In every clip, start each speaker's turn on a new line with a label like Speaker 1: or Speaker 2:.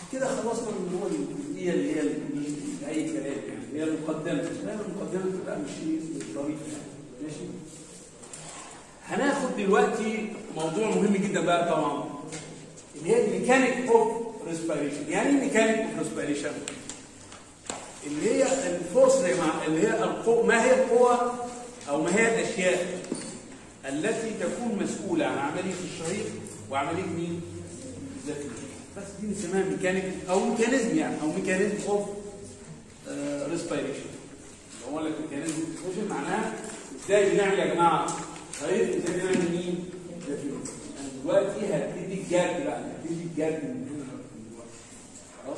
Speaker 1: كده خلصنا من هو الجزئيه اللي هي ال- اي كلام يعني هي المقدمه دايما المقدمه بتبقى مش ايه مش ظريفه يعني ماشي هناخد دلوقتي موضوع مهم جدا بقى طبعا اللي هي الميكانيك اوف ريسبيريشن يعني ايه ميكانيك اوف ريسبيريشن اللي هي الفورس يا جماعه اللي هي القوة ما هي القوى او ما هي الاشياء التي تكون مسؤوله عن عمليه الشهيق وعمليه مين؟ الزفير بس دي نسميها ميكانيك او ميكانيزم يعني او ميكانيزم اوف ريسبيريشن لو اقول لك ميكانيزم ريسبيريشن معناها ازاي بنعمل يا جماعه شهيق ازاي بنعمل مين؟ زفير انا دلوقتي هبتدي الجرد بقى هبتدي الجرد من هنا دلوقتي خلاص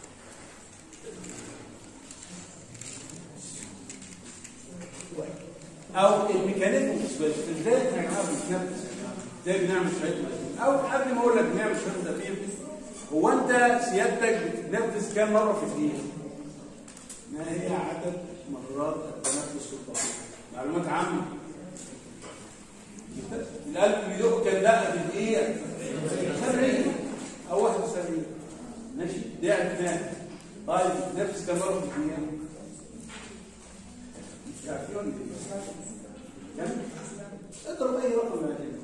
Speaker 1: او الميكانيزم الاسبوعي ازاي احنا يا جماعه بنتنفس ازاي بنعمل شويه مجهود او قبل ما اقول لك بنعمل شويه زفير هو انت سيادتك بتتنفس كام مره في الدقيقه؟ ما هي عدد مرات التنفس في الدقيقه؟ معلومات عامه القلب بيدق كام دقه في الدقيقه؟ 70 او 71 ماشي دي عرفناها طيب بتتنفس كام مره في الدقيقه؟ يعرفون كم؟ اضرب اي رقم يا جماعه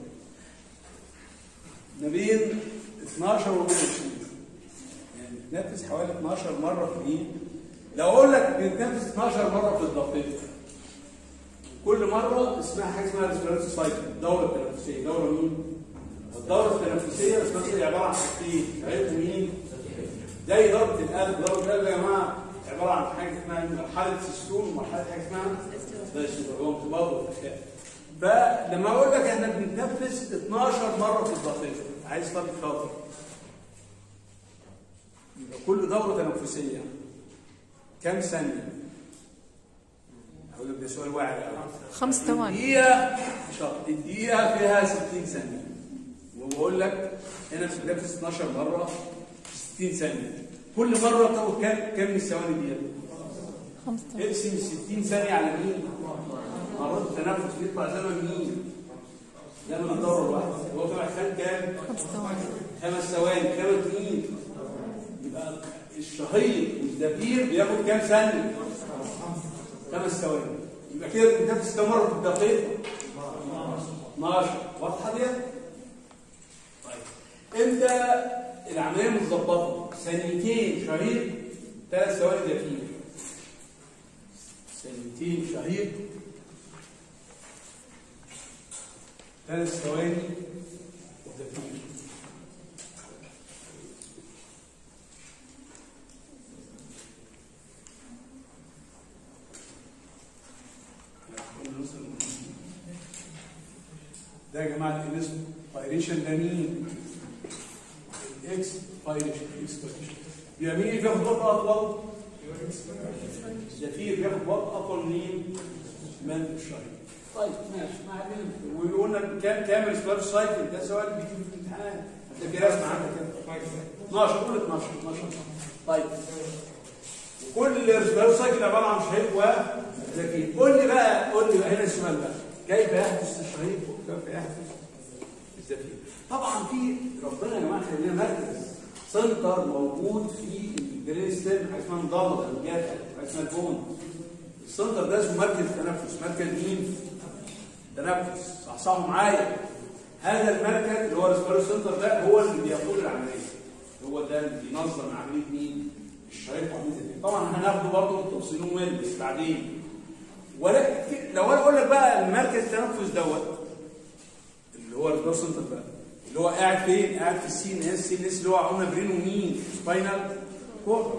Speaker 1: ما بين 12 و 22 يعني بتنفس حوالي 12 مره في الدقيقه لو اقول لك بتنفس 12 مره في الدقيقه كل مره اسمها حاجه اسمها ريسبيراتوري سايكل دوره تنفسيه دوره مين؟ الدوره التنفسيه ريسبيراتوري عباره عن حاجتين عرفوا مين؟ زي ضربه القلب ضربه القلب يا جماعه عباره عن حاجه اسمها مرحله سيستول ومرحله حاجه اسمها دايستول هو انقباض وارتخاء فلما اقول لك احنا بنتنفس 12 مره في الدقيقه عايز فرق خاطر يبقى كل دوره تنفسيه كم ثانيه؟ هقول لك ده سؤال واعي قوي
Speaker 2: خمس ثواني
Speaker 1: الدقيقة شرط الدقيقة فيها 60 ثانية وبقول لك هنا بتتنفس 12 مرة في 60 ثانية كل مرة بتاخد كام كام من الثواني دي؟
Speaker 2: خمس ثواني
Speaker 1: اقسم ال 60 ثانية على مين؟ مرات التنفس بيطلع زمن مين؟ زمن الدورة الواحدة هو طلع خد كام؟
Speaker 2: خمس ثواني
Speaker 1: خمس ثواني خمس مين؟ يبقى الشهيق والزفير بياخد كام ثانية؟ خمس ثواني يبقى كده بتنفس كام مرة في الدقيقة؟ 12 واضحة دي؟ طيب امتى العملية متظبطة؟ ثانيتين شهيق ثلاث ثواني زفير ثانيتين شهيق ثلاث ثواني زفير ده يا جماعه الانسبيريشن ده مين؟ الاكس بايريشن اكسبيريشن يبقى مين اللي بياخد وقت اطول؟ الزفير بياخد وقت اطول مين؟ من الشهيق طيب ماشي ما علينا ويقول لك كام كام ريسبير سايكل ده سؤال بيجي في الامتحان هتلاقي في رسمه عندك كده 12 قول 12 12 طيب وكل ريسبير سايكل عباره عن شهيق وزفير قول لي بقى قول لي بقى هنا السؤال بقى كيف يحدث الشهيق وكيف يحدث الزفير طبعا في ربنا يا جماعه خلينا مركز سنتر موجود في الجرين ستيم حاجه اسمها مضاد الجات حاجه اسمها البون السنتر ده اسمه مركز تنفس مركز مين؟ تنفس صحصحوا معايا هذا المركز اللي هو الريسبيرو سنتر ده هو اللي بيقود العمليه هو ده اللي بينظم عمليه مين؟ الشهيق وعمليه الزفير طبعا هناخده برضه بالتفصيل ممل بس بعدين ولكن لو انا اقول لك بقى المركز التنفس دوت اللي هو الريسبيرو سنتر بقى اللي هو قاعد فين؟ قاعد في السي ان اس السي ان اس اللي هو قلنا برين ومين؟ سباينال كورد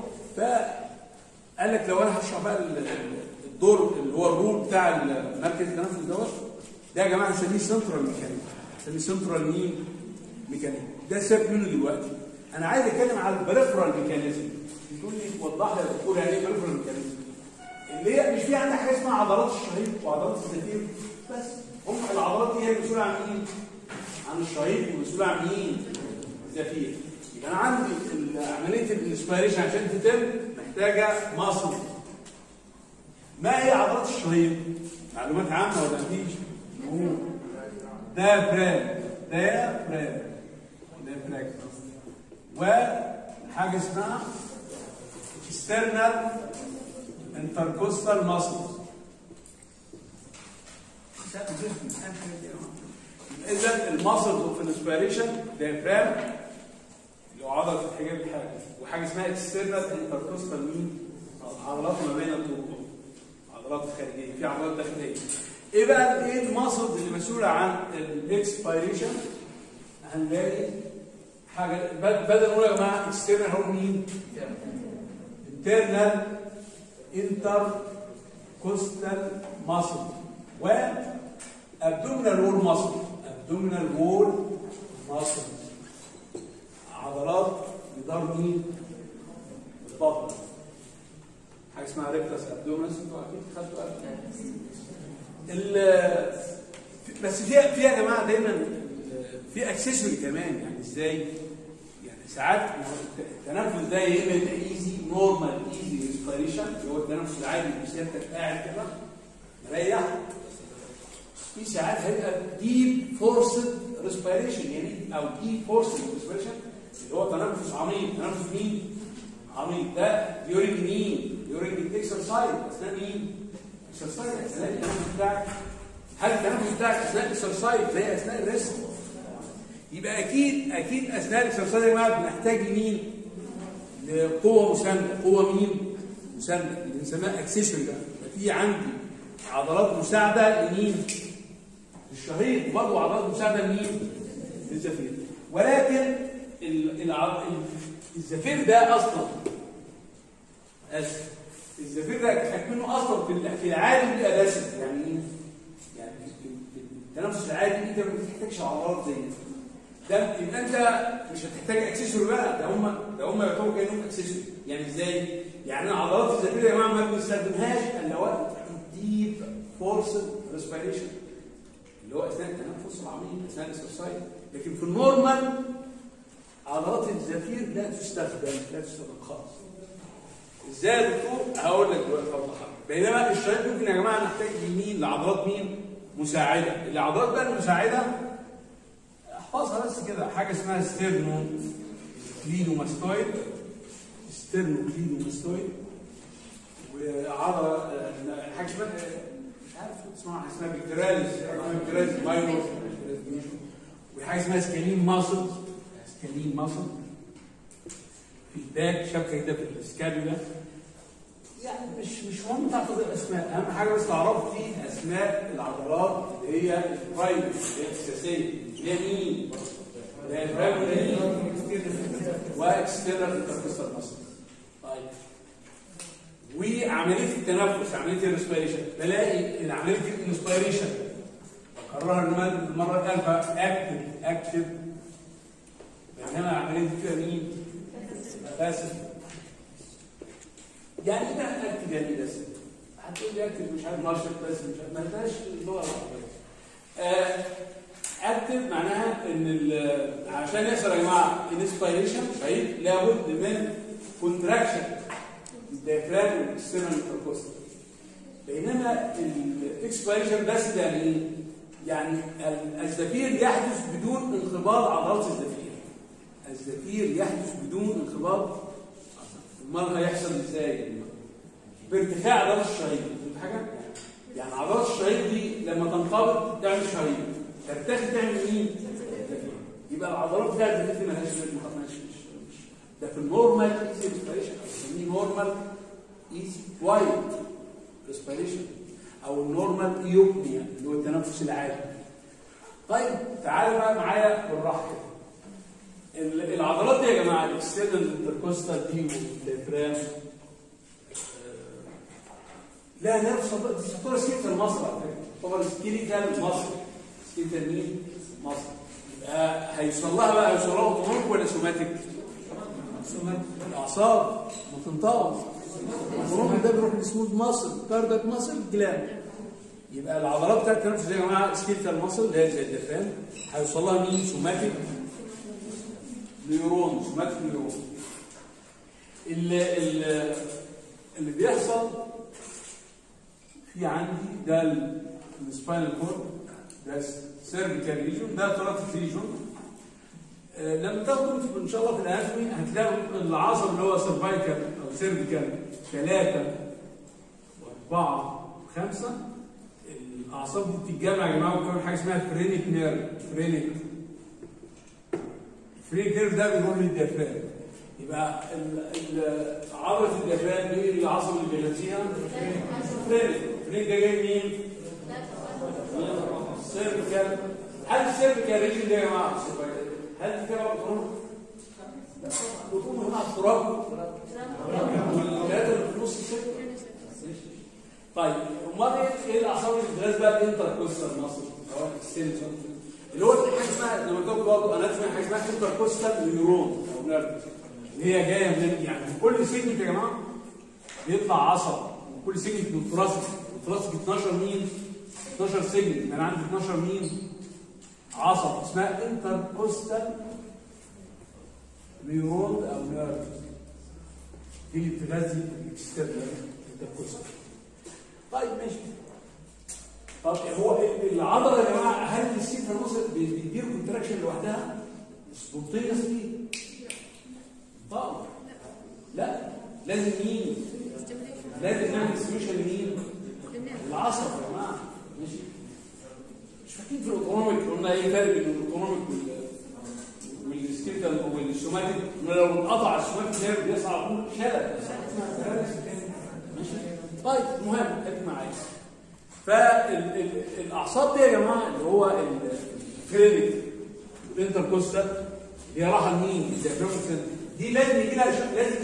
Speaker 1: فقال لك لو انا هشرح بقى ال- ال- الدور اللي هو الرول بتاع المركز التنفس دوت ده يا جماعه نسميه سنترال ميكانيك نسميه سنترال مين؟ ميكانيك ده سيبك منه دلوقتي انا عايز اتكلم على البريفرال ميكانيزم تقول لي وضح لي يا دكتور يعني ايه بريفرال ميكانيزم؟ اللي هي مش في عندك حاجه اسمها عضلات الشهيق وعضلات الزفير بس هم العضلات دي هي المسؤوله عن مين؟ عن الشهيق ومسؤوله عن مين؟ الزفير يبقى انا عندي ال- عمليه الانسبيريشن عشان تتم محتاجه مصل ما هي عضلات الشهيق؟ معلومات عامه ولا مفيش؟ نقول ده برام ده برام ده براك حاجه اسمها external intercostal muscles اذا الماسلز اوف الانسبيريشن diaphragm اللي هو عضله الحجاب الحاجز وحاجه اسمها اكسترنال انتركوستال مين؟ عضلات ما بين الطرقات عضلات خارجيه في عضلات داخليه ايه بقى ايه الماسلز اللي مسؤوله عن الاكسبيريشن هنلاقي حاجه ب- بدل نقول يا جماعه اكسترنال هو مين؟ internal intercostal muscle و abdominal wall muscle abdominal wall muscle عضلات جدار مين؟ البطن حاجه اسمها ريكتس ابدومنس انتوا اكيد خدتوا قبل ال بس فيها فيها يا جماعه دايما في اكسسوري كمان يعني ازاي؟ يعني ساعات ما هو التنفس ده يا اما يبقى ايزي نورمال ايزي ريسبيريشن اللي هو التنفس العادي اللي سيادتك قاعد كده مريح في ساعات هيبقى ديب فورسد ريسبيريشن يعني او ديب فورسد ريسبيريشن اللي هو تنفس عميق تنفس مين؟ عميق ده ديورنج مين؟ ديورنج الاكسرسايز اثناء مين؟ اكسرسايز اثناء التنفس بتاعك هل التنفس بتاعك اثناء الاكسرسايز زي اثناء الريست؟ يبقى اكيد اكيد اثناء الاكسرسايز يا جماعه بنحتاج لمين؟ لقوه مسانده، قوه مين؟ مسانده اللي بنسميها اكسسوري بقى يبقى في عندي عضلات مساعده لمين؟ للشهيق وبرضه عضلات مساعده لمين؟ للزفير ولكن ال- الع- ال- الزفير ده اصلا اسف الزفير ده تكوينه اصلا في ال- في العادي بيبقى دسم يعني ايه؟ يعني في في التنفس العادي انت ما بتحتاجش عضلات زي دي. ده يبقى انت مش هتحتاج اكسسوري بقى ده هم ده هم يعتبروا كانهم اكسسوري يعني ازاي؟ يعني أنا عضلات الزفير يا جماعه ما بنستخدمهاش الا وقت ديب فورسد ريسبيريشن اللي هو اثناء التنفس العميق اثناء الاكسرسايز لكن في النورمال عضلات الزفير لا تستخدم لا تستخدم خالص ازاي يا دكتور هقول لك دلوقتي اوضحها بينما الشريط ممكن يا جماعه نحتاج لمين لعضلات مين مساعده العضلات بقى المساعده احفظها بس كده حاجه اسمها ستيرنو كلينوماستويد ستيرنو كلينوماستويد وعضله آه، حاجه اسمها آه، مش عارف اسمها اسمها بكتيراليس بكتيراليس ماينور وحاجه اسمها سكالين ماسل سكالين ماسل في الباك شبكه كده في السكابيولا يعني مش مش مهم تحفظ الاسماء اهم حاجه بس تعرفوا في اسماء العضلات اللي هي البرايمري اللي هي الاساسيه اللي هي مين؟ اللي هي البرايمري واكسترنال انتركوستال ماسل طيب وعمليه التنفس عمليه الريسبيريشن بلاقي عمليه الانسبيريشن بكررها المره المره الالفه اكتف اكتف بينما عمليه كده مين؟ باسف يعني ايه بقى اكتف يعني ايه باسف؟ هتقول لي اكتف مش عارف نشط بس مش عارف ما لهاش اللغه العربيه آه، اكتف معناها ان ال- عشان يحصل يا جماعه انسبيريشن صحيح لابد من كونتراكشن الديافراجم والاكسترنال انتركوستال بينما الاكسبيريشن بس يعني ايه؟ يعني ال- الزفير يحدث بدون انقباض عضلات الزفير الزفير يحدث بدون انقباض امال هيحصل ازاي؟ بارتفاع عضلات الشهيق فهمت حاجه؟ يعني عضلات الشهيق دي لما تنقبض تعمل شهيق ترتخي تعمل مين؟ زفير. يبقى العضلات بتاعت الزفير دي مالهاش مالهاش مش مش ده في النورمال ايزي ريسبيريشن بنسميه نورمال ايزي وايد ريسبيريشن او النورمال ايوبنيا اللي هو التنفس العادي طيب تعالوا بقى معايا بالراحه كده ال- العضلات دي يا جماعه الاكسترنال انتركوستال دي والديافرام لا نفس دي سطوره سكيلتال مصر على فكره طبعا سكيلتال مصر سكيلتال مين؟ مصر يبقى هيوصل لها بقى هيوصل لها اوتوماتيك ولا سوماتيك؟ سوماتيك الاعصاب ما تنطوي الهرمون ده بيروح لسموث ماسل كاردك ماسل جلاند يبقى العضلات بتاعت التنفس دي يا جماعه سكيلتال ماسل اللي هي زي الدفان هيوصل لها مين؟ سوماتيك نيورون سوماتيك نيورون اللي, اللي, اللي بيحصل في عندي ده السباينال كورد ده سيرفيكال ريجون ده ثوراتيك ريجون آه، لما تاخدوا في- ان شاء الله في الاناتومي هتلاقوا العصب اللي هو سيرفايكال او سيرفيكال ثلاثه واربعه وخمسه الاعصاب دي بتتجمع يا جماعه وبتعمل حاجه اسمها فرينيك نيرف فرينيك الفرينيك نيرف ده بيروح للديافرام يبقى ال- ال- عضله الديافرام دي العصب اللي بيغذيها فرينيك فرينيك ده جاي منين؟ سيرفيكال هل السيرفيكال ريجن ده يا جماعه هل دي تبع بطنهم؟ بطنهم مع التراب والثلاثه اللي في النص السته طيب امال ايه ايه الاعصاب اللي بتغذى بقى الانتركوستال مصر سواء السيلز اللي هو حاجه اسمها لما تاخد برضه انا اسمع حاجه اسمها انتركوستال نيورون او نيرف اللي هي جايه من يعني في كل سيجمنت يا جماعه بيطلع عصب وكل سيجمنت من الثراسك الثراسك 12 مين 12 سيجمنت انا عندي 12 مين عصب اسمها انتركوستال نيورون او نيرف دي اللي بتغذي الاكسترنال انتركوستال طيب ماشي طب هو العضله يا جماعه هل السيفر مصر بيدير كونتراكشن لوحدها؟ سبونتينسلي؟ طبعا لا لازم مين؟ لازم نعمل سوليوشن لمين؟ العصب يا جماعه ماشي مش فاكرين في الاوتونوميك قلنا ايه الفرق بين الاوتونوميك وال والسكيلتال والسوماتيك إن لو انقطع السوماتيك نيرف بيصعد على طول شلل ماشي طيب المهم خليك معايا فالاعصاب دي يا جماعه اللي هو الكلينيك الانتركوستال هي راحه لمين؟ الديافراجم دي لازم يجي لها ش- لازم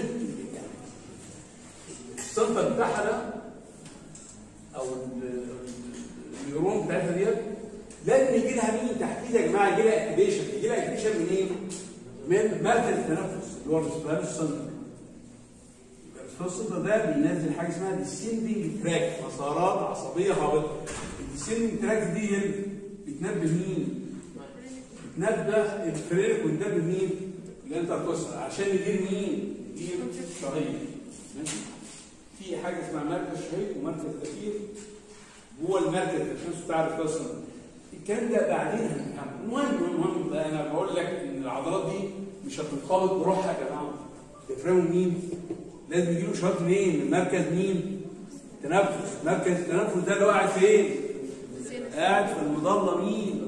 Speaker 1: السنتر بتاعها ده او ال- النيورون بتاعتها ديت لازم يجي لها مين تحديد يا جماعه يجي لها اكتيفيشن يجي لها اكتيفيشن منين؟ من مركز التنفس اللي هو الريسبيراتوري سنتر السنتر ده بينزل حاجه اسمها ديسندنج تراك مسارات عصبيه هابطه الديسندنج تراك دي بتنبه مين؟ بتنبه الفريق وتنبه مين؟ الانتركوستال عشان يدير مين؟ يدير شهيق ماشي؟ في حاجه اسمها مركز شهيق ومركز تفكير جوه المركز عشان تعرف قصه الكلام ده بعدين هنفهمه المهم المهم بقى انا بقول لك ان العضلات دي مش هتتخبط بروحها يا جماعه تفرقوا مين؟ لازم يجيله شوط منين؟ من مركز مين؟ تنفس مركز التنفس ده اللي هو قاعد فين؟ قاعد في المظله مين؟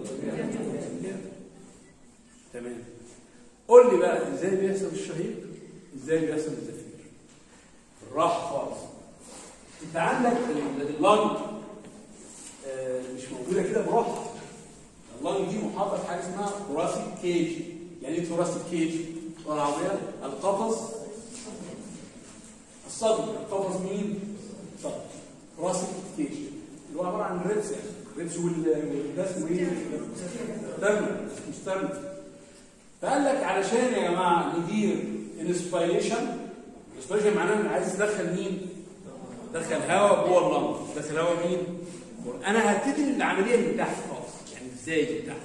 Speaker 1: تمام قول لي بقى ازاي بيحصل الشهيق؟ ازاي بيحصل الزفير؟ بالراحه خالص انت عندك اللنج آه، مش موجوده كده بروحها اللنج دي محاطه بحاجه اسمها ثوراسيك كيج يعني ايه ثوراسيك كيج؟ باللغه العربيه القفص الصدر القفص مين؟ صدر ثوراسيك كيج اللي هو عباره عن الريبس يعني الريبس وال ده اسمه ايه؟ سترنم اسمه سترنم فقال لك علشان يا جماعه ندير انسبيريشن انسبيريشن معناه ان عايز تدخل مين؟ دخل هواء جوه اللنج دخل هواء مين؟ انا هبتدي العمليه من تحت خالص يعني ازاي من تحت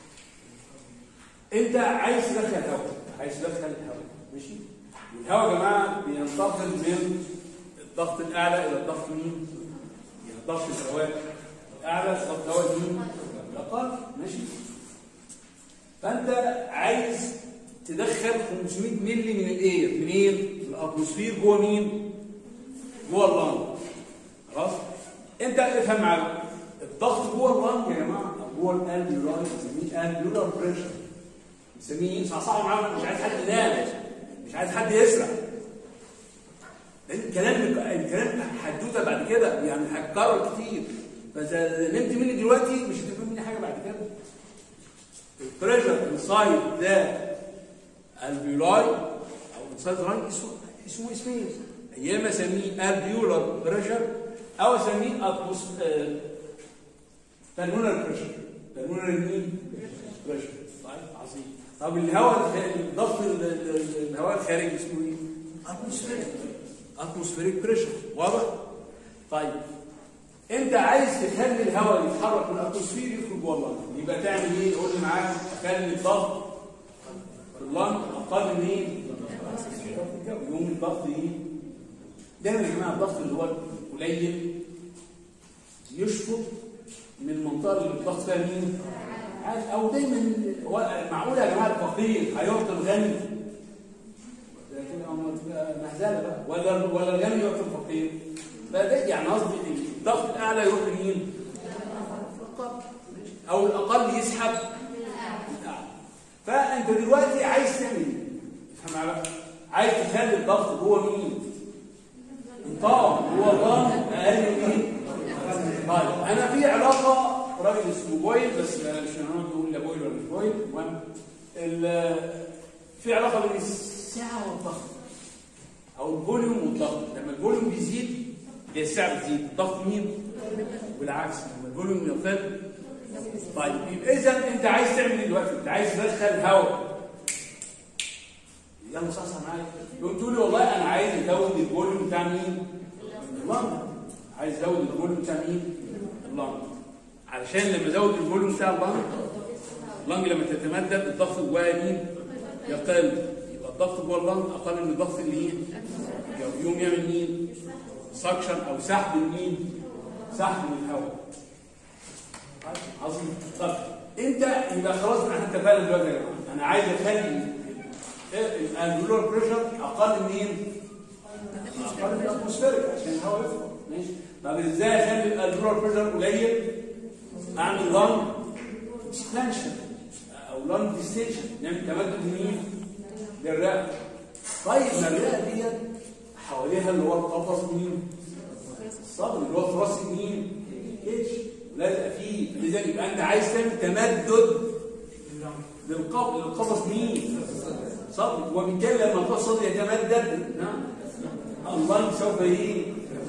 Speaker 1: انت عايز تدخل هواء عايز تدخل هواء ماشي والهواء يا جماعه بينتقل من الضغط الاعلى الى الضغط مين؟ الى ضغط الهواء الاعلى ضغط الهواء مين؟ الاقل ماشي فانت عايز تدخل 500 مللي من الاير منين؟ من الاتموسفير جوه مين؟ جوه اللنج خلاص؟ انت افهم معايا الضغط جوه اللنج يا جماعه او جوه الالفيولاي بنسميه الفيولار بريشر بنسميه صعصعوا معاهم مش عايز حد ينام مش عايز حد يسرع لان الكلام الكلام حدوته بعد كده يعني هتكرر كتير فاذا نمت مني دلوقتي مش هتفهم مني حاجه بعد كده البريشر انسايد ذا الفيولاي او انسايد لاين اسمه اسمه اسمين يا اما اسميه الفيولار بريشر او اسميه اتموس بالمونر بريشر بالمونر مين بريشر طيب عظيم طب الهواء الضغط ال- ال- الهواء الخارجي اسمه ايه اتموسفيريك اتموسفيريك بريشر واضح طيب انت عايز تخلي الهواء يتحرك من الاتموسفير يدخل جوه اللنج يبقى تعمل ايه قول لي معاك خلي الضغط في اللنج اقل من ايه يقوم الضغط ايه دايما يا جماعه الضغط اللي هو القليل يشفط من المنطقه اللي الضغط فيها مين عادي. او دايما هو معقول يا جماعه الفقير هيعطي الغني ده كده أما تبقى مهزله بقى ولا ولا الغني يعطي الفقير لا ده يعني قصدي الضغط الاعلى يروح لمين؟ او الاقل يسحب الاعلى فانت دلوقتي عايز تعمل ايه؟ افهم معايا بقى عايز تخلي الضغط جوه مين؟ طبعا هو ضغط اقل من مين؟ طيب انا في علاقه راجل اسمه بويل بس مش هنقعد نقول لا بويل ولا مش بويل المهم ال- في علاقه بين السعه والضغط او الفوليوم والضغط لما الفوليوم بيزيد هي السعه بتزيد الضغط مين؟ بالعكس لما الفوليوم يقل طيب يبقى اذا انت عايز تعمل ايه دلوقتي؟ انت عايز تدخل هواء يلا صحصح معايا يقول تقول لي والله انا عايز ازود الفوليوم بتاع مين؟ اللنج عايز ازود الفوليوم بتاع مين؟ اللنج علشان لما ازود الفوليوم بتاع اللنج اللنج لما تتمدد الضغط جواها مين؟ يقل يبقى الضغط جوه اللنج اقل من الضغط اللي ايه؟ يقوم يعمل مين؟ سكشن او سحب مين؟ سحب من الهواء عظيم طب انت يبقى خلاص احنا اتفقنا دلوقتي يا جماعه انا عايز اخلي الانجولار بريشر اقل من اقل من الاتموسفيريك عشان الهواء يفضل ماشي طب ازاي اخلي الانجولار بريشر قليل اعمل لانج اكسبانشن او لانج ديستيشن نعمل تمدد مين للرئه طيب ما الرئه ديت حواليها اللي هو القفص مين الصدر اللي هو تراس مين اتش ولازق فيه لذا يبقى انت عايز تعمل تمدد للقفص للقفص مين صدر وبالتالي لما القفص الصدر يتمدد نعم الله سوف ايه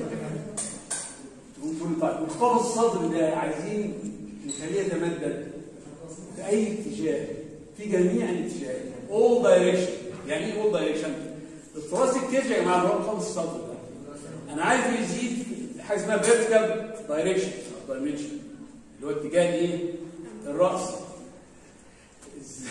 Speaker 1: تقول تقول طيب القفص الصدر ده عايزين نخليه يتمدد في اي اتجاه في جميع الاتجاهات all direction يعني ايه all direction التراث الكيج يا جماعه اللي هو القفص الصدر ده انا عايزه يزيد حاجه اسمها فيرتيكال دايركشن دايمنشن اللي هو اتجاه ايه الراس إز-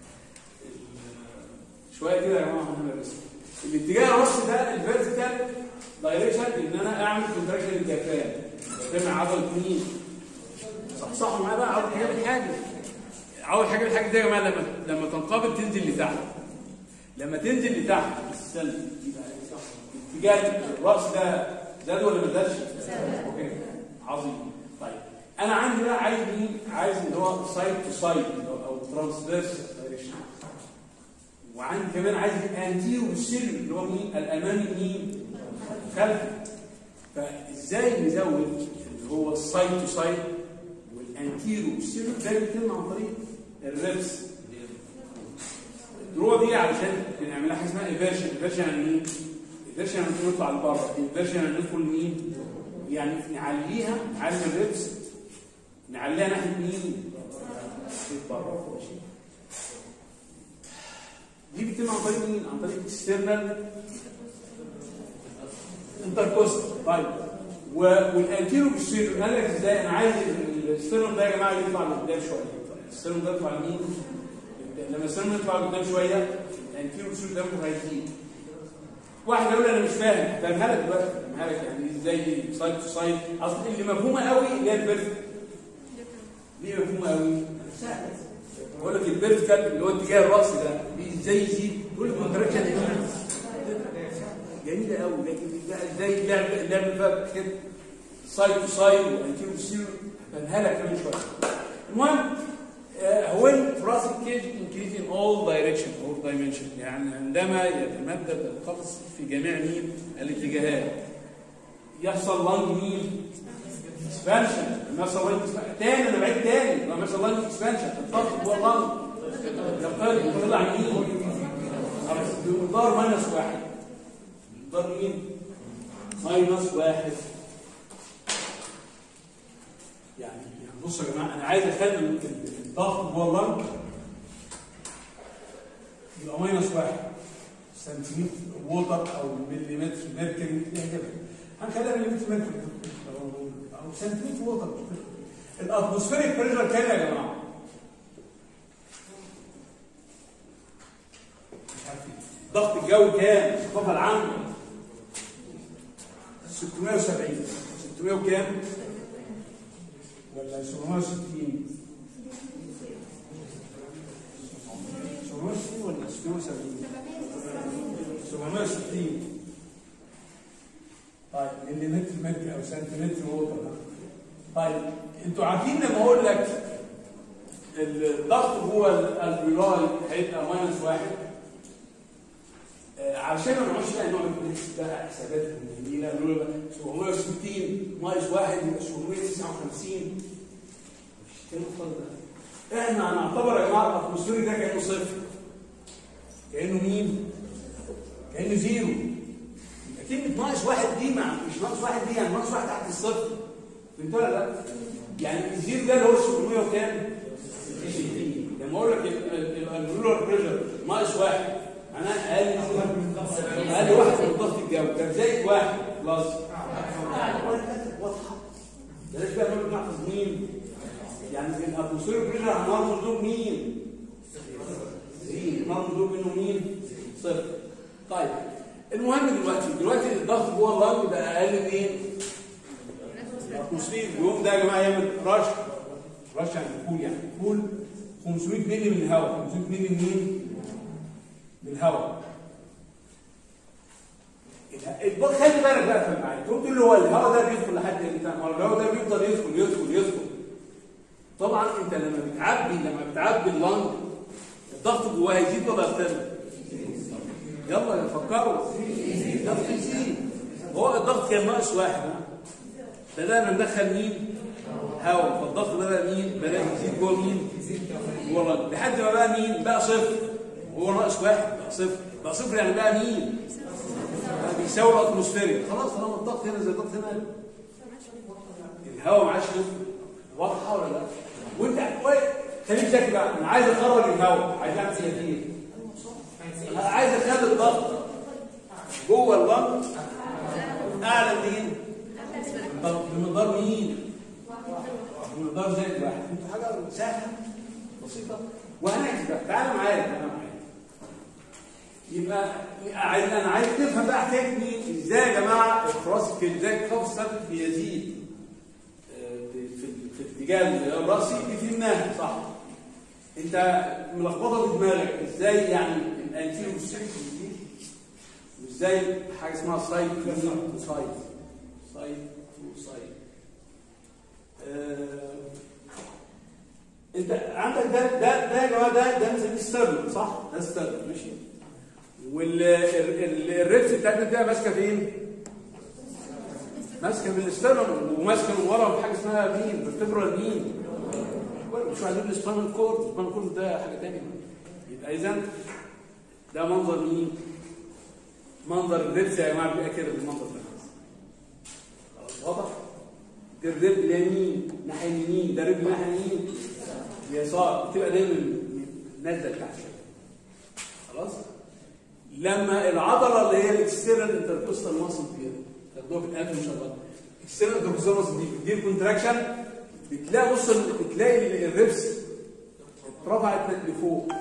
Speaker 1: شويه كده يا جماعه احنا بس الاتجاه الراس ده الفيرتيكال دايركشن ان انا اعمل كونتراكشن للديافرام الديافرام عضله مين صح صح معايا بقى اول حاجه بالحاجه اول حاجه بالحاجه دي يا جماعه لما لما تنقبض تنزل لتحت لما تنزل لتحت السلب يبقى اتجاه الراس ده زاد ولا ما زادش؟ اوكي عظيم طيب انا عندي بقى عايز مين؟ عايز اللي هو سايد تو سايد او ترانسفيرس دايركشن وعندي كمان عايز الانتيرو والسيريو اللي هو مين؟ الامامي مين؟ خلفي فازاي نزود اللي هو السايد تو سايد والانتيرو والسيريو ده بيتم عن طريق الريبس الدروع دي علشان بنعملها حاجه اسمها ايفيرشن ايفيرشن يعني ايه؟ ايفيرشن يعني نطلع لبره ايفيرشن يعني ندخل مين؟ يعني نعليها نعلي الريبس نعليها ناحيه مين؟ ناحيه بره ماشي دي بتتم عن طريق مين؟ عن طريق اكسترنال انتركوست طيب و- والانتيرو بالسيرو قال لك ازاي انا عايز الستيرنوم ده يا جماعه يطلع لقدام شويه الستيرنوم ده يطلع لمين؟ لما الستيرنوم يطلع لقدام شويه الانتيرو بالسيرو ده هيزيد واحد يقول انا مش فاهم فاهمها لك دلوقتي فاهمها لك يعني ازاي سايد تو سايد اصل اللي مفهومه قوي اللي هي الفيرتيكال ليه مفهومه قوي؟ بقول لك الفيرتيكال اللي هو اتجاه الراس ده بي- ازاي يزيد تقول لي كونتراكشن جميله قوي لكن ده- ازاي اللعب اللعب اللي فيها كده سايد تو سايد وانتيرو سيرو هفهمها لك كمان شويه المهم هو thoracic cage increase in all direction or dimension يعني عندما يتمدد القفص في جميع مين الاتجاهات يحصل لانج مين اكسبانشن لما يحصل لانج تاني انا بعيد تاني لما يحصل لانج اكسبانشن الضغط جوه اللانج يقل يطلع مين بمقدار ماينس واحد بمقدار مين ماينس واحد يعني يعني بصوا يا جماعه انا عايز اخلي الضغط جوه اللنج يبقى ماينس واحد سنتيمتر ووتر او مليمتر ميركوري يعجبك هنخليها مليمتر ميركوري او او سنتيمتر ووتر الاتموسفيريك بريشر كام يا جماعه؟ مش عارفين ضغط الجو كام؟ الثقافه العامه 670 600 وكام؟ ولا 760 670 760 طيب اللي متر متر او سنتيمتر ووتر طيب انتوا عارفين لما اقول لك الضغط جوه الالفيولاي هيبقى ماينس واحد آه، علشان ما نقعدش بقى نقعد نحسب بقى حسابات جميله نقول بقى 760 ناقص واحد يبقى 759 مفيش كلام خالص ده احنا هنعتبر يا جماعه الاتموسفيري ده كانه صفر كانه مين؟ كانه زيرو يبقى كلمه ناقص واحد دي مع مش ناقص واحد دي يعني ناقص واحد تحت الصفر فهمت ولا لا؟ يعني الزيرو ده اللي هو 700 وكام؟ 60 لما اقول لك الرولر بريشر ناقص واحد معناها اقل اقل واحد من ضغط الجو كان زائد واحد بلس واضحه بلاش بقى نقول نحفظ مين يعني في الاتموسفير بريشر هنرمز دول مين؟ زين نرمز دول منه مين؟ صفر طيب المهم دلوقتي دلوقتي الضغط جوه اللنج بقى اقل من ايه؟ الاتموسفير اليوم ده يا جماعه يعمل رش رش يعني كول يعني كول 500 مللي من الهواء 500 مللي منين؟ من الهواء الب- خلي بالك بقى في المعاني تقول تقول له هو الهواء ده بيدخل لحد امتى؟ ما هو الهواء ده بيفضل يدخل يدخل يدخل طبعا انت لما بتعبي لما بتعبي اللنج الضغط جواه يزيد ولا يقل؟ يلا فكروا الضغط يزيد هو الضغط كان ناقص واحد ها؟ بدأنا ندخل مين؟ هواء فالضغط بدأ مين؟ بدأ يزيد جوه مين؟ جوه اللنج لحد ما بقى مين؟ بقى صفر هو ناقص واحد بقى صفر بقى صفر يعني بقى مين؟ بقى بيساوي الاتموسفيريك خلاص طالما الضغط هنا زي الضغط هنا الهواء ما عادش يدخل واضحه ولا لا؟ وانت كويس خليك ذكي بقى انا عايز اخرج الهواء عايز اعمل ايه؟ انا عايز اخلي الضغط جوه اللنج اعلى منين؟ طب بمقدار مين؟ بمقدار زائد واحد انتوا حاجه سهله بسيطه وهنعكس بقى تعالى معايا تعالى معايا يبقى عايز انا عايز تفهم بقى حكايه مين ازاي يا جماعه الكراس ازاي الخط الثابت بيزيد آه، في في- في الاتجاه الراسي دي فهمناها صح انت ملخبطه في دماغك ازاي يعني الانتيرو سيكس دي وازاي حاجه اسمها سايد تو سايد سايد تو سايد انت عندك ده ده ده يا جماعه ده ده بنسميه ستيرن صح؟ ده ستيرن ماشي والريبس بتاعتنا ده ماسكه فين؟ ماسكه من الستيرن وماسكه من ورا بحاجه اسمها مين؟ فيرتبرال مين؟ مش عايزين السبانال كورد السبانال كورد ده حاجه ثانيه يبقى اذا ده منظر مين؟ منظر الريبس يا جماعه بيبقى كده بالمنظر ده خلاص واضح؟ ده الريب اليمين ناحيه اليمين ده الريب ناحيه اليمين اليسار بتبقى دايما نازله لتحت شويه خلاص لما العضله اللي هي الاكسترنال انتركوستال ماسل دي تاخدوها في القلب ان شاء الله الاكسترنال انتركوستال ماسل دي بتدير كونتراكشن بتلاقي بص بتلاقي الريبس اترفعت لفوق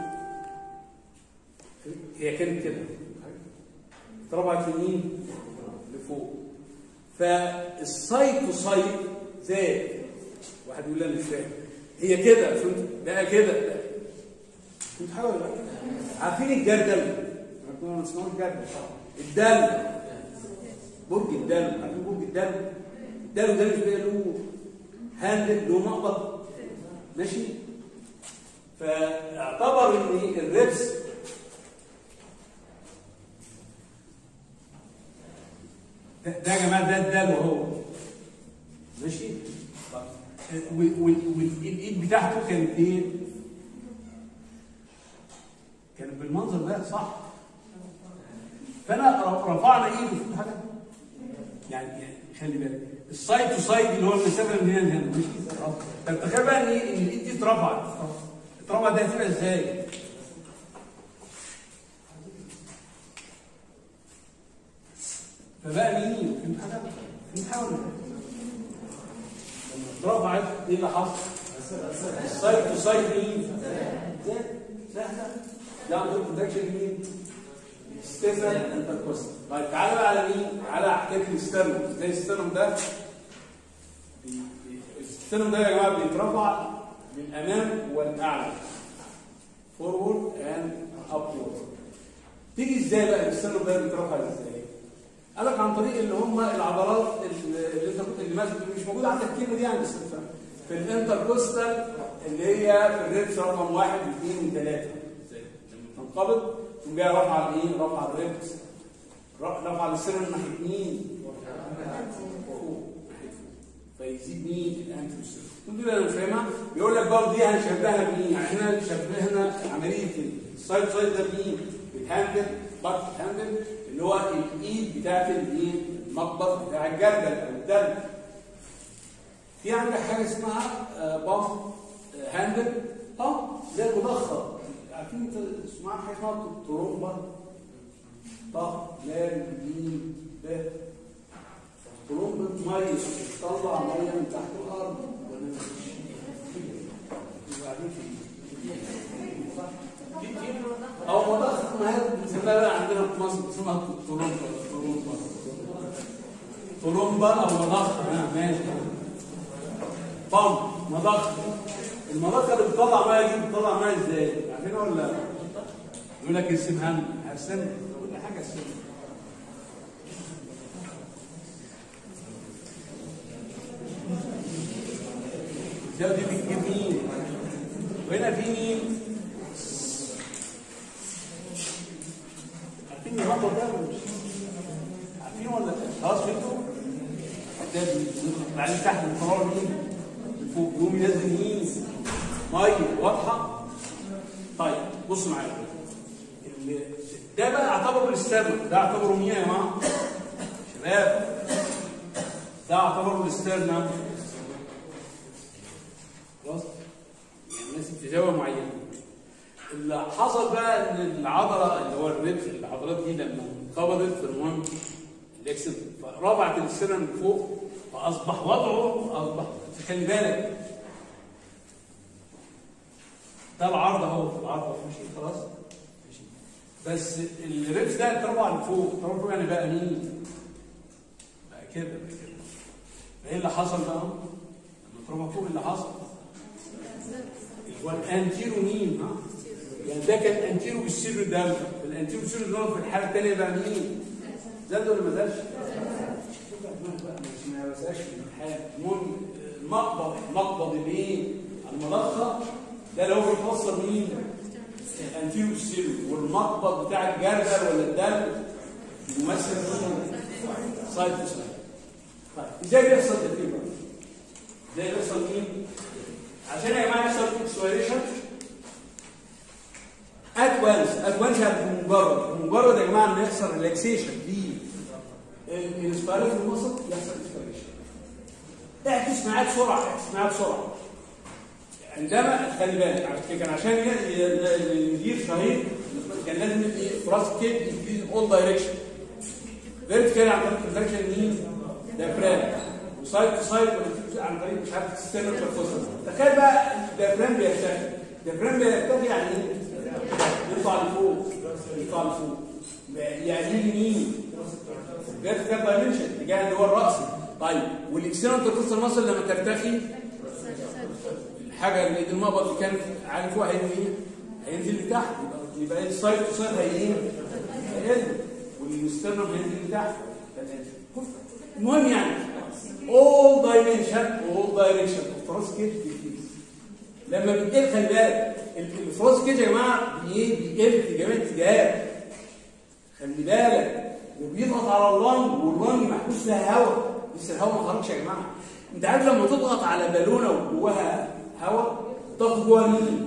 Speaker 1: هي كانت كده اترفعت يمين لفوق فالسايد تو سايد زاد واحد يقول لي انا مش فاهم هي كده فهمت بقى كده فهمت حاجه ولا لا؟ عارفين الجردل عارفين اسمه الجردل الدل برج الدل عارفين برج الدل الدل ده مش بقى له هاندل له مقبض ماشي فاعتبر ان الربس ده ده يا جماعه ده الدل وهو ماشي طب وال- وال- والايد بتاعته كانت ايه؟ كانت بالمنظر ده صح فانا ر- رفعنا ايده في حاجه يعني يعني خلي بالك السايد تو سايد اللي هو المسافه من هنا لهنا ماشي طب تخيل بقى ان إيه؟ ان الايد دي اترفعت اترفعت ده هتبقى ازاي؟ فبقى مين؟ فهمت حاجه؟ فهمت حاجه ولا لا؟ لما اترفعت ايه اللي حصل؟ السايد تو سايد مين؟ زاد سهله ده عنده كونتاكشن مين؟ ستيفن انتركوست طيب تعالى بقى على مين؟ تعالى على حكايه السترنم ازاي السترنم ده بي- بي- السترنم ده يا جماعه بيترفع للامام والاعلى فورورد اند ابورد تيجي ازاي بقى الاكسترنال بير بترفع ازاي؟ قال لك عن طريق اللي هم العضلات اللي انت كنت اللي ماسك مش موجوده عندك الكلمه دي يعني بس انت في الانتركوستال اللي هي في الريبس رقم واحد واثنين وثلاثه لما تنقبض تقوم جاي رافعه الايه؟ رافعه الريبس رفع السيرم ناحيه مين؟ فوق فيزيد مين؟ الانتروسيرم دي انا مش فاهمها بيقول لك برضه دي هنشبهها بمين؟ يعني احنا شبهنا عمليه السايد سايد ده بمين؟ بيتهندل بارت هاندل اللي هو الايد بتاعت الايه؟ المقبض بتاع الجردل او الدرب في عندك حاجه اسمها بامب هاندل بامب زي المضخه عارفين انت اسمها حاجه اسمها ترومبا طه لام ميم ب ترومبة مية تطلع مية من تحت الأرض ولا مفيش؟ وبعدين في أو مضخة ما هي بنسميها بقى عندنا في مصر اسمها ترومبا ترومبا ترومبا أو مضخة آه ماشي بامب مضخة المضخة اللي بتطلع مية دي بتطلع مية ازاي؟ عارفينها ولا لا؟ يقول لك ارسمها لنا هرسمها كل حاجة ارسمها ده دي بتجيب مين؟ وهنا في مين؟ عارفين الموضوع ده ولا مش عارفين ولا لا؟ خلاص فهمتوا؟ ده بعدين تحت القرار مين؟ فوق يقوم ينزل مين؟ ميه واضحه؟ طيب بصوا معايا ده بقى اعتبره الاسترنم ده اعتبره مين يا جماعه؟ شباب ده اعتبره الاسترنم خلاص؟ يعني الناس في زاويه معينه اللي حصل بقى ان العضله اللي هو الريبس العضلات دي لما انقبضت في المهم الاكسل رفعت الاسترنم فوق فاصبح وضعه اصبح خلي بالك ده العرض اهو في العرض ماشي خلاص ماشي بس الريبس ده اترفع لفوق اترفع لفوق يعني بقى مين؟ بقى كده بقى كده ايه اللي حصل بقى؟ لما اترفع فوق اللي حصل هو الانتيرو مين؟ ها؟ يعني ده كان انتيرو بالسيرو ده الانتيرو بالسيرو ده في الحاله الثانيه بقى مين؟ زاد ولا ما زادش؟ مش ما بساش في الامتحان المهم المقبض المقبض الايه؟ المضخه ده لو بيفسر مين؟ الانتيرو بالسيرو والمقبض بتاع الجردل ولا الدم يمثل مين؟ سايد تو سايد طيب ازاي بيحصل ده كده؟ ازاي بيحصل مين؟ عشان يا جماعه يحصل اكسويريشن ات وانس ات وانس يعني بمجرد بمجرد يا جماعه ان يحصل ريلاكسيشن دي الانسبيريشن في المصل يحصل اكسويريشن اعكس معاه بسرعه اعكس معاه بسرعه عندما خلي بالك كان عشان يدير شهيد كان لازم فراس كيد يدير اول دايركشن فيرتيكال عن طريق الدايركشن مين؟ دايفرام وسايد تو سايد عن طريق مش عارف تستنى تفصل تخيل بقى الدايفرام بيرتفع الدايفرام بيرتفع يعني ايه؟ يطلع لفوق يطلع لفوق يعني يجي مين؟ فيرتيكال دايمنشن اتجاه اللي هو الراسي طيب والاكسترنال تركوستال ماسل لما ترتخي الحاجه اللي دي المقبض اللي كان عالي فوق هينزل ايه؟ هينزل لتحت يبقى يبقى السايد تو سايد هي ايه؟ هينزل والاسترنم هينزل لتحت المهم يعني all dimension all direction of cross cage decrease لما بيتقل خلي بالك الفروس كيج يا جماعه بايه بيقل في جميع الاتجاهات خلي بالك وبيضغط على اللنج واللنج محبوس فيها هواء لسه الهواء ما خرجش يا جماعه انت عارف لما تضغط على بالونه وجواها هواء ضغط جواها مين؟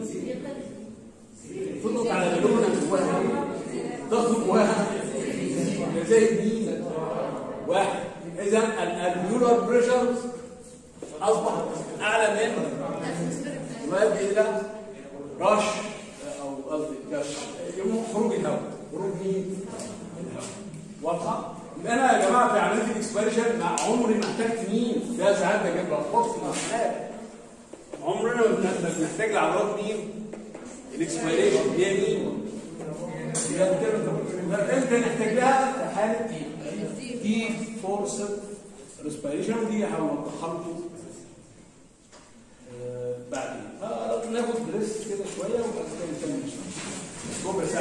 Speaker 1: تضغط على بالونه جواها هواء ضغط جواها زي مين؟ واحد اذا الالفيولار بريشر اصبح اعلى من يؤدي الى رش او قصدي كش خروج الهواء خروج مين؟ الهواء واضحه؟ يبقى انا يا جماعه في عمليه الاكسبريشن مع عمري ما احتجت مين؟ ده ساعات بجيب لخبط في الامتحان عمرنا ما بنحتاج لعضلات مين؟ الاكسبريشن هي مين؟ يبقى امتى نحتاج لها؟ في حاله دي فورس ريسبيريشن ودي هنوضحها لكم بعدين ناخد بريس كده شويه وبعد كده نكمل ربع